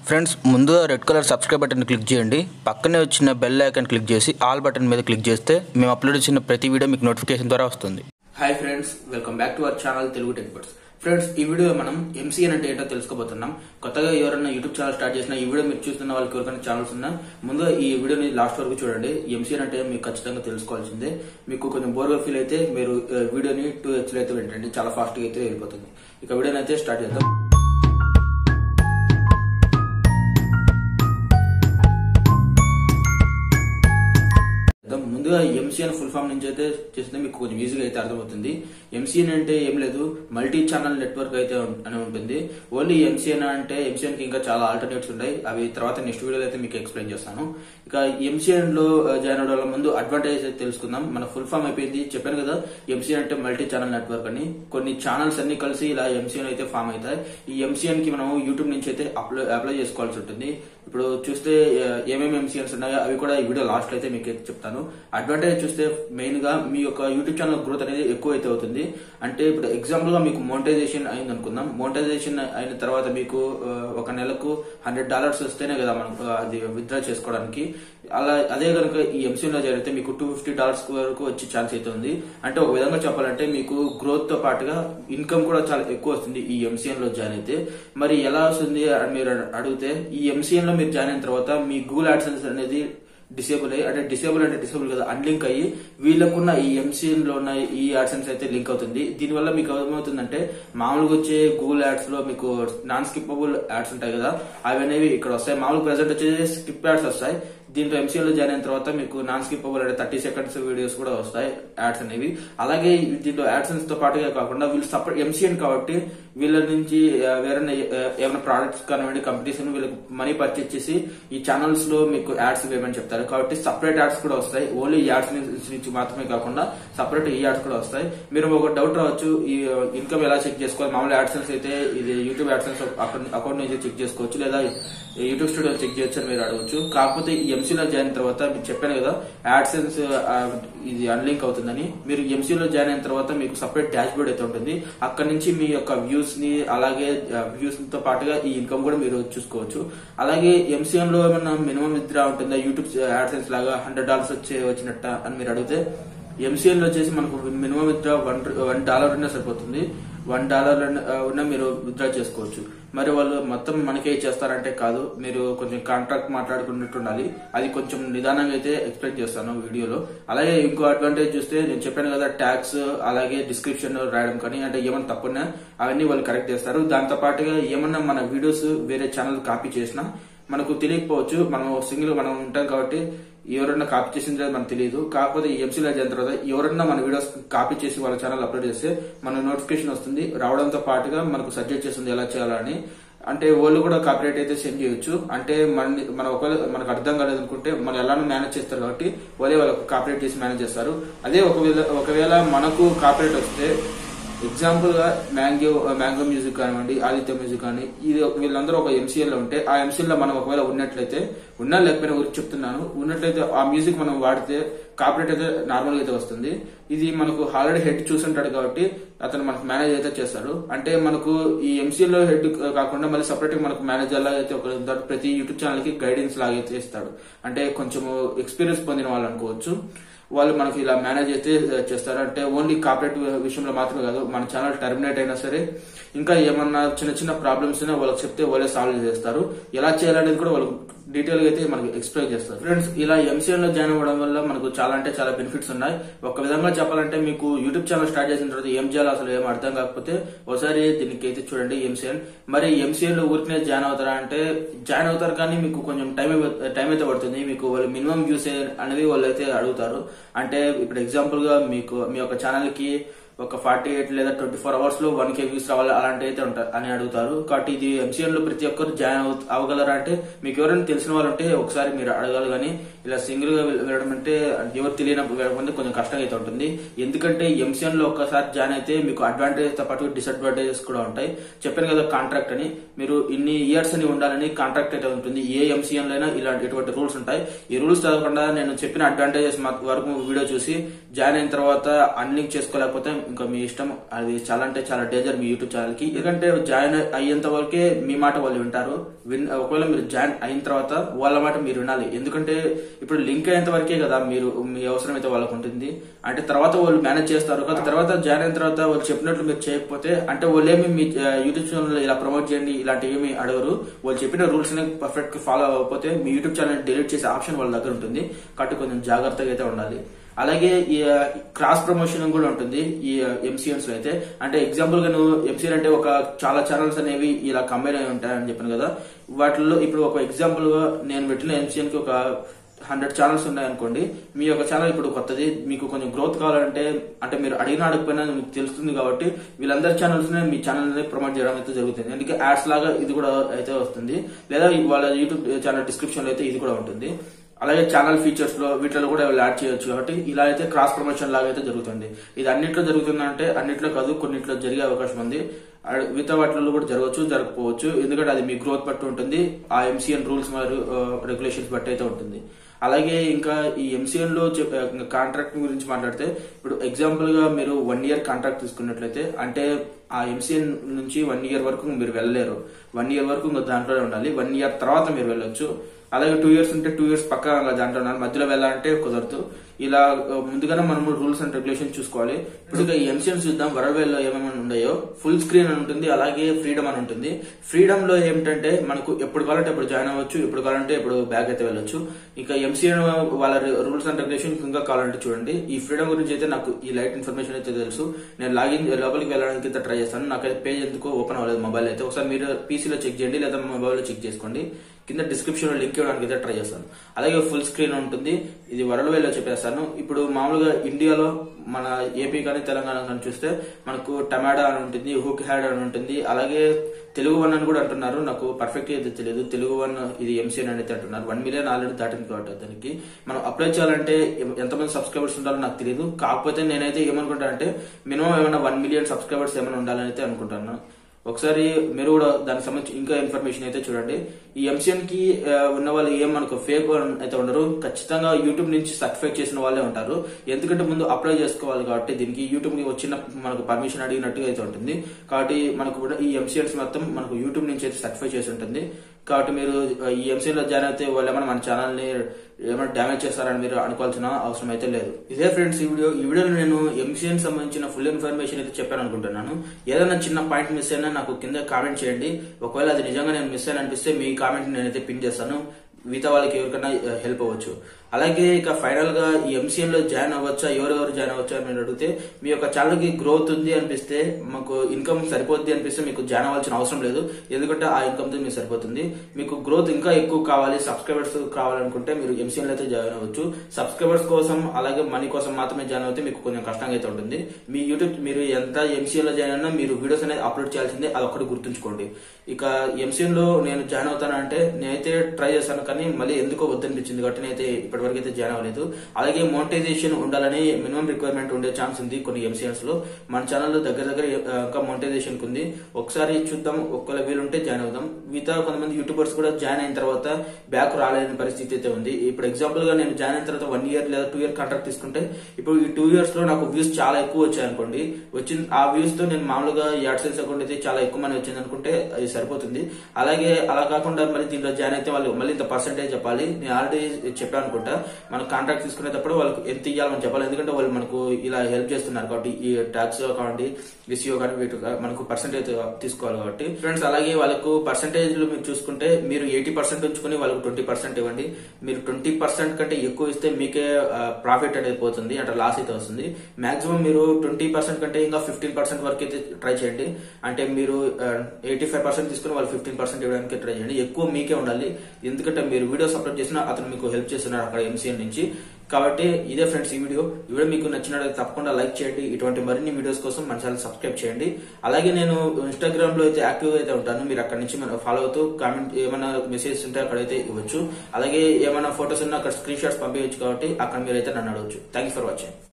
Friends ముందుగా red colour subscribe button click చేయండి పక్కనే వచ్చిన బెల్ ఐకాన్ క్లిక్ చేసి ఆల్ బటన్ మీద క్లిక్ చేస్తే మేము అప్లోడ్ చేసిన ప్రతి వీడియో మీకు నోటిఫికేషన్ ద్వారా వస్తుంది hi friends welcome back to our channel Telugu tech birds friends ఈ వీడియో మనం ఎంసీఎన్ అంటే ఏంటో తెలుసుకోబోతున్నాం కొత్తగా ఎవరైనా యూట్యూబ్ ఛానల్ స్టార్ట్ చేసిన ఈ వీడియో మీరు చూస్తున్న వాళ్ళకి ఎవరికైనా ఛానల్స్ ఉన్నా ముందుగా ఈ వీడియోని లాస్ట్ వరకు చూడండి ఎంసీఎన్ అంటే మీకు ఖచ్చితంగా తెలుసుకోవాల్సిందే మీకు కొంచెం బోర్గా ఫీల్ అయితే మీరు ఆ, వీడియోని టూ హెచ్ అయితే వింటండి చాలా ఫాస్ట్గా అయితే వెళ్ళిపోతుంది ఇక వీడియోని అయితే స్టార్ట్ చేద్దాం చేద్దాం. ముందుగా ఎంసీఎన్ ఫుల్ ఫామ్ నుంచి అయితే చేస్తే మీకు కొంచెం ఈజీగా అయితే అర్థమవుతుంది ఎంసీఎన్ అంటే ఏం లేదు మల్టీ ఛానల్ నెట్వర్క్ అయితే ఉం- అని ఉంటుంది ఓన్లీ ఎంసీఎన్ అంటే ఎంసీఎన్ కి ఇంకా చాలా ఆల్టర్నేట్స్ ఉన్నాయి అవి తర్వాత నెక్స్ట్ వీడియోలో అయితే మీకు ఎక్స్ప్లెయిన్ చేస్తాను ఇక ఎంసీఎన్ లో ఆ, జాయిన్ అవడం వల్ల ముందు అడ్వాంటేజ్ అయితే తెలుసుకుందాం మన ఫుల్ ఫామ్ అయిపోయింది చెప్పాను కదా ఎంసీఎన్ అంటే మల్టీ ఛానల్ నెట్వర్క్ అని కొన్ని ఛానల్స్ అన్ని కలిసి ఇలా ఎంసీఎన్ అయితే ఫామ్ అవుతాయి ఈ ఎంసీఎన్ కి మనం యూట్యూబ్ నుంచి అయితే అప్లై అప్లై చేసుకోవాల్సి ఉంటుంది ఇప్పుడు చూస్తే ఆ, ఏమేమి ఎంసీఎన్స్ ఉన్నాయో అవి కూడా ఈ వీడియో లాస్ట్ లో అయితే మీకు అయితే చెప్తాను అడ్వాంటేజ్ చూస్తే మెయిన్ గా మీ యొక్క యూట్యూబ్ ఛానల్ గ్రోత్ అనేది ఎక్కువ అయితే అవుతుంది అంటే ఇప్పుడు ఎగ్జాంపుల్ గా మీకు మోనిటైజేషన్ అయింది అనుకుందాం మోనిటైజేషన్ అయిన తర్వాత మీకు ఆ, ఒక నెలకు హండ్రెడ్ డాలర్స్ వస్తేనే కదా మనం ఆ, అది విత్డ్రా చేసుకోవడానికి అలా అదే కనుక ఈ ఎంసీఎన్ లో జరిగితే మీకు టూ ఫిఫ్టీ డాలర్స్ వరకు వచ్చే ఛాన్స్ అయితే ఉంది అంటే ఒక విధంగా చెప్పాలంటే మీకు గ్రోత్ తో పాటుగా ఇన్కమ్ కూడా చాలా ఎక్కువ వస్తుంది ఈ ఎంసీఎన్ లో జాయిన్ అయితే మరి ఎలా వస్తుంది అని మీరు అడిగితే ఈ ఎంసీఎన్ లో మీరు జాయిన్ అయిన తర్వాత మీ గూగుల్ యాడ్సెన్స్ అనేది డిసేబుల్ అయ్యి అంటే డిసేబుల్ అంటే డిసేబుల్ కదా అన్లింక్ అయ్యి వీళ్ళకున్న ఈ ఎంసీఎన్ లో ఉన్న ఈ యాడ్సెన్స్ అయితే లింక్ అవుతుంది దీనివల్ల మీకు ఏమవుతుందంటే మామూలుగా వచ్చే గూగుల్ యాడ్స్ లో మీకు నాన్ స్కిప్పబుల్ యాడ్స్ ఉంటాయి కదా అవి అనేవి ఇక్కడ వస్తాయి మామూలు ప్రెసెంట్ వచ్చేసి స్కిప్ యాడ్స్ వస్తాయి దీంట్లో ఎంసీఎల్ లో జాయిన్ అయిన తర్వాత మీకు నాన్ స్కిప్పబుల్ అంటే థర్టీ సెకండ్స్ వీడియోస్ కూడా వస్తాయి యాడ్స్ అనేవి అలాగే దీంట్లో యాడ్సెన్స్ తో పాటుగా కాకుండా వీళ్ళు సపరేట్ ఎంసీఎన్ కాబట్టి వీళ్ళ నుంచి ఆ, వేరే ఏమైనా ప్రోడక్ట్స్ కానివ్వండి కంపెనీస్ వీళ్ళకి మనీ పర్చేస్ చేసి ఈ ఛానల్స్ లో మీకు యాడ్స్ వేయమని చెప్తారు కాబట్టి సపరేట్ యాడ్స్ కూడా వస్తాయి ఓన్లీ యాడ్స్ నుంచి మాత్రమే కాకుండా సపరేట్ ఈ యాడ్స్ కూడా వస్తాయి మీరు ఒక డౌట్ రావచ్చు ఈ ఇన్కమ్ ఎలా చెక్ చేసుకోవాలి మామూలు యాడ్సెన్స్ అయితే ఇది యూట్యూబ్ యాడ్సెన్స్ అకౌంట్ నుంచి చెక్ చేసుకోవచ్చు లేదా యూట్యూబ్ స్టూడియో చెక్ చేయొచ్చు అని మీరు అడగవచ్చు కాకపోతే ఈ ఎంసీలో జాయిన్ అయిన తర్వాత మీకు చెప్పాను కదా యాడ్సెన్స్ ఇది అన్లింక్ అవుతుందని మీరు ఎంసీలో జాయిన్ అయిన తర్వాత మీకు సపరేట్ డాష్ బోర్డ్ అయితే ఉంటుంది అక్కడ నుంచి మీ యొక్క వ్యూస్ ని అలాగే వ్యూస్ తో పాటుగా ఈ ఇన్కమ్ కూడా మీరు చూసుకోవచ్చు అలాగే ఎంసీఎం లో ఏమన్నా మినిమం విత్డ్రా ఉంటుందా యూట్యూబ్ యాడ్సెన్స్ లాగా హండ్రెడ్ డాలర్స్ వచ్చే వచ్చినట్ట అని మీరు అడిగితే ఎంసీఎన్ లో వచ్చేసి మనకు minimum withdraw one one dollar ఉన్నా సరిపోతుంది వన్ డాలర్ ఉన్న మీరు విత్డ్రా చేసుకోవచ్చు మరి వాళ్ళు మొత్తం మనకే ఇచ్చేస్తారంటే కాదు మీరు కొంచెం కాంట్రాక్ట్ మాట్లాడుకున్నట్టు ఉండాలి అది కొంచెం నిదానంగా అయితే ఎక్స్ప్లెయిన్ చేస్తాను వీడియోలో అలాగే ఇంకో అడ్వాంటేజ్ చూస్తే నేను చెప్పాను కదా ట్యాక్స్ అలాగే డిస్క్రిప్షన్ రాయడం కానీ అంటే ఏమైనా తప్పున్నా అవన్నీ వాళ్ళు కరెక్ట్ చేస్తారు దాంతో పాటుగా ఏమన్నా మన వీడియోస్ వేరే ఛానల్ కాపీ చేసినా మనకు తెలియకపోవచ్చు మనం సింగిల్ మనం ఉంటాం కాబట్టి ఎవరన్నా కాపీ చేసింది మనకు తెలియదు కాకపోతే ఈ ఎంసీలో అయిన తర్వాత ఎవరన్నా మన వీడియోస్ కాపీ చేసి వాళ్ళ ఛానల్ అప్లోడ్ చేస్తే మన నోటిఫికేషన్ వస్తుంది రావడంతో పాటుగా మనకు సజెస్ట్ చేస్తుంది ఎలా చేయాలని అంటే వాళ్ళు కూడా కాపీరైట్ అయితే సెండ్ చేయొచ్చు అంటే మన మన ఒకవేళ మనకు అర్థం కాలేదు అనుకుంటే మనం ఎలానో మేనేజ్ చేస్తారు కాబట్టి వాళ్ళే వాళ్ళకు కాపీరైట్ చేసి మేనేజ్ చేస్తారు అదే ఒకవేళ ఒకవేళ మనకు కాపీరైట్ వస్తే ఎగ్జాంపుల్ గా మ్యాంగో మ్యాంగో మ్యూజిక్ కానివ్వండి ఆదిత్య మ్యూజిక్ కానీ ఇది వీళ్ళందరూ ఒక ఎంసీఎల్ లో ఉంటే ఆ ఎంసీఎల్ లో మనం ఒకవేళ ఉన్నట్లయితే ఉన్నా లేకపోయినా ఊరికి చెప్తున్నాను ఉన్నట్లయితే ఆ మ్యూజిక్ మనం వాడితే కాపరేట్ అయితే నార్మల్ గా అయితే వస్తుంది ఇది మనకు ఆల్రెడీ హెడ్ చూసుంటాడు కాబట్టి అతను మనకు మేనేజ్ అయితే చేస్తాడు అంటే మనకు ఈ ఎంసీఎల్ లో హెడ్ కాకుండా మళ్ళీ సపరేట్ గా మనకు మేనేజర్ లాగా అయితే ఒక ఉంటాడు. ప్రతి యూట్యూబ్ ఛానల్ కి గైడెన్స్ లాగా అయితే ఇస్తాడు అంటే కొంచెం ఎక్స్పీరియన్స్ పొందిన వాళ్ళు అనుకోవచ్చు వాళ్ళు మనకి ఇలా మేనేజ్ అయితే చేస్తారు అంటే ఓన్లీ కాపరేట్ విషయంలో మాత్రమే కాదు మన ఛానల్ టర్మినేట్ అయినా సరే ఇంకా ఏమన్నా చిన్న చిన్న ప్రాబ్లమ్స్ అయినా వాళ్ళకి చెప్తే వాళ్ళే సాల్వ్ చేస్తారు ఎలా చేయాలనేది కూడా వాళ్ళు డీటెయిల్ గా అయితే మనకి ఎక్స్ప్లెయిన్ చేస్తారు ఫ్రెండ్స్ ఇలా ఎంసీఎన్ లో జాయిన్ అవ్వడం వల్ల మనకు చాలా అంటే చాలా బెనిఫిట్స్ ఉన్నాయి ఒక విధంగా చెప్పాలంటే మీకు యూట్యూబ్ ఛానల్ స్టార్ట్ చేసిన తర్వాత ఏం చేయాలో అసలు ఏం అర్థం కాకపోతే ఒకసారి దీనికి అయితే చూడండి ఎంసీఎన్ మరి ఎంసీఎన్ లో ఊరికనే జాయిన్ అవుతారా అంటే జాయిన్ అవుతారు కానీ మీకు కొంచెం టైం టైం అయితే పడుతుంది మీకు వాళ్ళు మినిమం వ్యూస్ అనేవి వాళ్ళు అయితే అడుగుతారు అంటే ఇప్పుడు ఎగ్జాంపుల్ గా మీకు మీ యొక్క ఛానల్ కి ఒక ఫార్టీ ఎయిట్ లేదా ట్వంటీ ఫోర్ అవర్స్ లో వన్ కే వ్యూస్ రావాలి అలాంటి అయితే ఉంటాయి అని అడుగుతారు కాబట్టి ఇది ఎంసీఎన్ లో ప్రతి ఒక్కరు జాయిన్ అవ అవ్వగలరా అంటే మీకు ఎవరైనా తెలిసిన వాళ్ళు ఉంటే ఒకసారి మీరు అడగాలి కానీ ఇలా సింగిల్ గా వెళ్- వెళ్ళడం అంటే ఎవరు తెలియనప్పుడు వెళ్ళడం అంటే కొంచెం కష్టంగా అయితే ఉంటుంది ఎందుకంటే ఎంసీఎన్ లో ఒక్కసారి జాయిన్ అయితే మీకు అడ్వాంటేజ్ తో పాటు డిసడ్వాంటేజెస్ కూడా ఉంటాయి చెప్పాను కదా కాంట్రాక్ట్ అని మీరు ఇన్ని ఇయర్స్ అని ఉండాలని కాంట్రాక్ట్ అయితే ఉంటుంది ఏ ఎంసీఎన్ లో అయినా ఇలాంటి ఇటువంటి రూల్స్ ఉంటాయి ఈ రూల్స్ చదవకుండా నేను చెప్పిన అడ్వాంటేజెస్ వరకు వీడియో చూసి జాయిన్ అయిన తర్వాత అన్లింక్ చేసుకోలేకపోతే ఇంకా మీ ఇష్టం అది చాలా అంటే చాలా డేంజర్ మీ యూట్యూబ్ ఛానల్ కి ఎందుకంటే జాయిన్ అయ్యేంత వరకే మీ మాట వాళ్ళు వింటారు విన్ ఒకవేళ మీరు జాయిన్ అయిన తర్వాత వాళ్ళ మాట మీరు వినాలి ఎందుకంటే ఇప్పుడు లింక్ అయ్యేంత వరకే కదా మీరు మీ అవసరం అయితే వాళ్ళకు ఉంటుంది అంటే తర్వాత వాళ్ళు మేనేజ్ చేస్తారు కదా తర్వాత జాయిన్ అయిన తర్వాత వాళ్ళు చెప్పినట్లు మీరు చేయకపోతే అంటే వాళ్ళు ఏమి మీ ఆ, యూట్యూబ్ ఛానల్ ఇలా ప్రమోట్ చేయండి ఇలాంటివి ఏమి అడగరు వాళ్ళు చెప్పిన రూల్స్ ని పర్ఫెక్ట్ గా ఫాలో అవ్వకపోతే మీ యూట్యూబ్ ఛానల్ డిలీట్ చేసే ఆప్షన్ వాళ్ళ దగ్గర ఉంటుంది కాబట్టి కొంచెం జాగ్రత్తగా అయితే ఉండాలి అలాగే ఈ క్రాస్ ప్రమోషన్ కూడా ఉంటుంది ఈ ఎంసీఎన్స్ లో అయితే అంటే ఎగ్జాంపుల్ గా నువ్వు ఎంసీఎన్ అంటే ఒక చాలా ఛానల్స్ అనేవి ఇలా కంబైన్ అయి ఉంటాయని చెప్పాను కదా వాటిల్లో ఇప్పుడు ఒక ఎగ్జాంపుల్ గా నేను పెట్టిన ఎంసీఎన్ కి ఒక హండ్రెడ్ ఛానల్స్ ఉన్నాయనుకోండి మీ యొక్క ఛానల్ ఇప్పుడు కొత్తది మీకు కొంచెం గ్రోత్ కావాలంటే అంటే మీరు అడిగిన అడగకపోయినా మీకు తెలుస్తుంది కాబట్టి వీళ్ళందరి ఛానల్స్ ని మీ ఛానల్ ని ప్రమోట్ చేయడం అయితే జరుగుతుంది అందుకే యాడ్స్ లాగా ఇది కూడా అయితే వస్తుంది లేదా వాళ్ళ యూట్యూబ్ ఛానల్ డిస్క్రిప్షన్ లో అయితే ఇది కూడా ఉంటుంది అలాగే ఛానల్ ఫీచర్స్ లో వీటిలో కూడా వీళ్ళు యాడ్ చేయొచ్చు కాబట్టి ఇలా అయితే క్రాస్ ప్రమోషన్ లాగా అయితే జరుగుతుంది ఇది అన్నిట్లో జరుగుతుందంటే అన్నిట్లో కాదు కొన్నిట్లో జరిగే అవకాశం ఉంది అడ్- మిగతా వాటిలో కూడా జరగవచ్చు జరగకపోవచ్చు ఎందుకంటే అది మీ గ్రోత్ బట్టి ఉంటుంది ఆ ఎంసీఎన్ రూల్స్ మరియు రెగ్యులేషన్స్ బట్టి అయితే ఉంటుంది అలాగే ఇంకా ఈ ఎంసీఎన్ లో కాంట్రాక్ట్ గురించి మాట్లాడితే ఇప్పుడు ఎగ్జాంపుల్ గా మీరు వన్ ఇయర్ కాంట్రాక్ట్ తీసుకున్నట్లయితే అంటే ఆ ఎంసీఎన్ నుంచి వన్ ఇయర్ వరకు మీరు వెళ్ళలేరు వన్ ఇయర్ వరకు ఇంకా దాంట్లోనే ఉండాలి వన్ ఇయర్ తర్వాత మీరు వెళ్ళొచ్చు అలాగే టూ ఇయర్స్ ఉంటే టూ ఇయర్స్ పక్కా ఇంకా దాంట్లో ఉండాలి మధ్యలో వెళ్ళాలంటే కుదరదు ఇలా ఆ, ముందుగానే మనం రూల్స్ అండ్ రెగ్యులేషన్ చూసుకోవాలి ఇప్పుడు ఇక ఈ ఎంసీఎన్ చూద్దాం వరల్డ్ లో ఏమేమి ఉన్నాయో ఫుల్ స్క్రీన్ అని ఉంటుంది అలాగే ఫ్రీడమ్ అని ఉంటుంది ఫ్రీడమ్ లో ఏమిటంటే మనకు ఎప్పుడు కావాలంటే ఎప్పుడు జాయిన్ అవ్వచ్చు ఎప్పుడు కావాలంటే ఎప్పుడు బ్యాక్ అయితే వెళ్ళొచ్చు ఇక ఎంసీఎన్ వాళ్ళ రూల్స్ అండ్ రెగ్యులేషన్ ఇంకా కావాలంటే చూడండి ఈ ఫ్రీడమ్ గురించి అయితే నాకు ఈ లైట్ ఇన్ఫర్మేషన్ అయితే తెలుసు నేను లాగిన్ లోపలికి వెళ్ళడానికి అయితే ట్రై చేస్తాను నాకైతే పేజ్ ఎందుకు ఓపెన్ అవ్వలేదు మొబైల్ అయితే ఒకసారి మీరు పీసీలో చెక్ చేయండి లేదా మొబైల్లో చెక్ చేసుకోండి కింద డిస్క్రిప్షన్ లో లింక్ ఇవ్వడానికి అయితే ట్రై చేస్తాను అలాగే ఫుల్ స్క్రీన్ ఉంటుంది ఇది వరల్డ్ వైడ్ లో చెప్పేస్తాను ఇప్పుడు మామూలుగా ఇండియాలో మన ఏపీ కానీ తెలంగాణ కానీ చూస్తే మనకు టమాటా అని ఉంటుంది హుక్ హ్యాడ్ అని ఉంటుంది అలాగే తెలుగు వన్ అని కూడా అంటున్నారు నాకు పర్ఫెక్ట్ అయితే తెలియదు తెలుగు వన్ ఇది ఎంసీఎన్ అని అయితే అంటున్నారు వన్ మిలియన్ ఆల్రెడీ దాటింది కాబట్టి దానికి మనం అప్లై చేయాలంటే ఎం- ఎంతమంది సబ్స్క్రైబర్స్ ఉండాలో నాకు తెలియదు కాకపోతే నేనైతే ఏమనుకుంటా అంటే మినిమం ఏమైనా వన్ మిలియన్ సబ్స్క్రైబర్స్ ఏమైనా ఉండాలని అయితే అనుకుంటాను ఒకసారి మీరు కూడా దానికి సంబంధించి ఇంకా ఇన్ఫర్మేషన్ అయితే చూడండి ఈ ఎంసీఎన్ కి ఆ, ఉన్న వాళ్ళు ఏం మనకు ఫేక్ అయితే ఉండరు ఖచ్చితంగా యూట్యూబ్ నుంచి సర్టిఫై చేసిన వాళ్ళే ఉంటారు ఎందుకంటే ముందు అప్లై చేసుకోవాలి కాబట్టి దీనికి యూట్యూబ్ కి వచ్చిన మనకు పర్మిషన్ అడిగినట్టుగా అయితే ఉంటుంది కాబట్టి మనకు కూడా ఈ ఎంసీఎన్స్ మొత్తం మనకు యూట్యూబ్ నుంచి అయితే సర్టిఫై చేసి ఉంటుంది కాబట్టి మీరు ఆ, ఈ ఎంసీఎన్ లో జాయిన్ అయితే వాళ్ళు ఏమైనా మన ఛానల్ ని ఏమైనా డ్యామేజ్ చేస్తారని మీరు అనుకోవాల్సిన అవసరం అయితే లేదు ఇదే ఫ్రెండ్స్ ఈ వీడియో ఈ వీడియోలో నేను ఎంసీఎన్ సంబంధించిన ఫుల్ ఇన్ఫర్మేషన్ అయితే చెప్పాను అనుకుంటున్నాను ఏదైనా చిన్న పాయింట్ మిస్ అయినా నాకు కింద కామెంట్ చేయండి ఒకవేళ అది నిజంగా నేను మిస్ అయిన అనిపిస్తే మీ కామెంట్ నేనైతే పిన్ చేస్తాను మిగతా వాళ్ళకి ఎవరికైనా హెల్ప్ అవ్వచ్చు అలాగే ఇక ఫైనల్ గా ఈ ఎంసీఎన్ లో జాయిన్ అవ్వచ్చా ఎవరెవరు జాయిన్ అవ్వచ్చా అని మీరు అడిగితే మీ యొక్క ఛానల్ కి గ్రోత్ ఉంది అనిపిస్తే మాకు ఇన్కమ్ సరిపోద్ది అనిపిస్తే మీకు జాయిన్ అవ్వాల్సిన అవసరం లేదు ఎందుకంటే ఆ ఇన్కమ్ తో మీకు సరిపోతుంది మీకు గ్రోత్ ఇంకా ఎక్కువ కావాలి సబ్స్క్రైబర్స్ కావాలనుకుంటే మీరు ఎంసీఎన్ లో అయితే జాయిన్ అవ్వచ్చు సబ్స్క్రైబర్స్ కోసం అలాగే మనీ కోసం మాత్రమే జాయిన్ అవుతే మీకు కొంచెం కష్టంగా అయితే ఉంటుంది మీ యూట్యూబ్ మీరు ఎంత ఎంసీఎన్ లో జాయిన్ అయినా మీరు వీడియోస్ అనేది అప్లోడ్ చేయాల్సిందే అది ఒకటి గుర్తుంచుకోండి ఇక ఎంసీఎన్ లో నేను జాయిన్ అవుతానంటే నేనైతే ట్రై చేశాను కానీ మళ్ళీ ఎందుకో వద్దనిపించింది కాబట్టి నేనైతే ఇప్పటివరకు అయితే జాయిన్ అవ్వలేదు అలాగే మోనిటైజేషన్ ఉండాలని మినిమం రిక్వైర్మెంట్ ఉండే ఛాన్స్ ఉంది కొన్ని ఎంసీఎన్స్ లో మన ఛానల్ లో దగ్గర దగ్గర ఆ, ఇంకా మోనిటైజేషన్ ఉంది ఒకసారి చూద్దాం ఒకవేళ వీలుంటే జాయిన్ అవుదాం మిగతా కొంతమంది యూట్యూబర్స్ కూడా జాయిన్ అయిన తర్వాత బ్యాక్ రాలేని పరిస్థితి అయితే ఉంది ఇప్పుడు ఎగ్జాంపుల్ గా నేను జాయిన్ అయిన తర్వాత వన్ ఇయర్ లేదా టూ ఇయర్ కాంట్రాక్ట్ తీసుకుంటే ఇప్పుడు ఈ టూ ఇయర్స్ లో నాకు వ్యూస్ చాలా ఎక్కువ వచ్చాయి అనుకోండి వచ్చిన ఆ వ్యూస్ తో నేను మామూలుగా యాడ్సెన్స్ అకౌంట్ అయితే చాలా ఎక్కువ మనీ వచ్చింది అనుకుంటే అది సరిపోతుంది అలాగే అలా కాకుండా మళ్ళీ దీంట్లో జాయిన్ అయితే వాళ్ళు మళ్ళీ ఇంత పర్సెంటేజ్ చెప్పాలి నేను ఆల్రెడీ చెప్పాను అనుకుంటా మన కాంట్రాక్ట్ తీసుకునేటప్పుడు వాళ్ళకి ఎంత ఇవ్వాలని చెప్పాలి ఎందుకంటే వాళ్ళు మనకు ఇలా హెల్ప్ చేస్తున్నారు కాబట్టి ఈ ట్యాక్స్ కావండి విసియో కానీ వీటి మనకు పర్సెంటేజ్ తీసుకోవాలి కాబట్టి ఫ్రెండ్స్ అలాగే వాళ్ళకు పర్సెంటేజ్ మీరు చూసుకుంటే మీరు ఎయిటీ పర్సెంట్ ఉంచుకుని వాళ్ళకు ట్వంటీ పర్సెంట్ ఇవ్వండి మీరు ట్వంటీ పర్సెంట్ కంటే ఎక్కువ ఇస్తే మీకే ప్రాఫిట్ అనేది పోతుంది అంటే లాస్ అయితే వస్తుంది మాక్సిమం మీరు ట్వంటీ పర్సెంట్ కంటే ఇంకా ఫిఫ్టీన్ పర్సెంట్ వరకు అయితే ట్రై చేయండి అంటే మీరు ఎయిటీ ఫైవ్ పర్సెంట్ తీసుకుని వాళ్ళు ఫిఫ్టీన్ పర్సెంట్ ఇవ్వడానికి ట్రై చేయండి ఎక్కువ మీకే ఉండాలి ఎందుకంటే మీరు వీడియోస్ అప్లోడ్ చేసినా అతను మీకు హెల్ప్ చేస్తున్నారు అక్కడ ఎంసీఎన్ నుంచి కాబట్టి ఇదే ఫ్రెండ్స్ ఈ వీడియో ఈ వీడియో మీకు నచ్చినట్లయితే తప్పకుండా లైక్ చేయండి ఇటువంటి మరిన్ని వీడియోస్ కోసం మన ఛానల్ సబ్స్క్రైబ్ చేయండి అలాగే నేను ఇన్స్టాగ్రామ్ లో అయితే యాక్టివ్ అయితే ఉంటాను మీరు అక్కడ నుంచి మనం ఫాలో అవుతూ కామెంట్ ఏమైనా మెసేజ్ ఉంటే అక్కడైతే ఇవ్వచ్చు అలాగే ఏమైనా ఫొటోస్ ఉన్నా అక్కడ స్క్రీన్ షాట్స్ పంపించవచ్చు కాబట్టి అక్కడ మీరైతే నన్ను అడగచ్చు థ్యాంక్ ఫర్ వాచింగ్